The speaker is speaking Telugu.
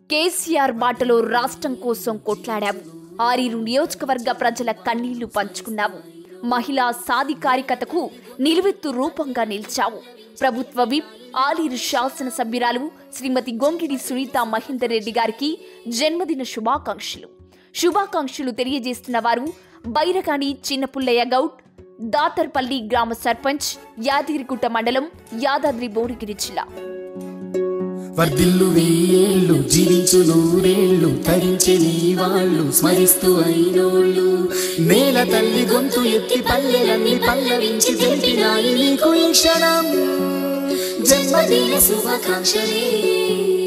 కేసీఆర్ బాటలో రాష్ట్రం కోసం కొట్లాడావు ఆరీరు నియోజకవర్గ ప్రజల కన్నీళ్లు పంచుకున్నావు మహిళా సాధికారికతకు నిలువెత్తు రూపంగా నిలిచావు ప్రభుత్వ విప్ ఆలీరు శాసనసభ్యురాలు శ్రీమతి గొంగిడి సునీత మహేందర్ రెడ్డి గారికి జన్మదిన శుభాకాంక్షలు శుభాకాంక్షలు తెలియజేస్తున్న వారు బైరగాని చిన్నపుల్లయ్య గౌడ్ దాతర్పల్లి గ్రామ సర్పంచ్ యాదగిరిగుట్ట మండలం యాదాద్రి భువనగిరి జిల్లా వర్ధిల్లు వెయ్యేళ్ళు జీవించు నూరేళ్ళు తరించే నీ వాళ్ళు స్మరిస్తూ అయినోళ్ళు నేల తల్లి గొంతు ఎత్తి పల్లెలన్నీ పల్లవించి తెలిపినాయి నీకు ఈ క్షణం జన్మదిన శుభాకాంక్షలే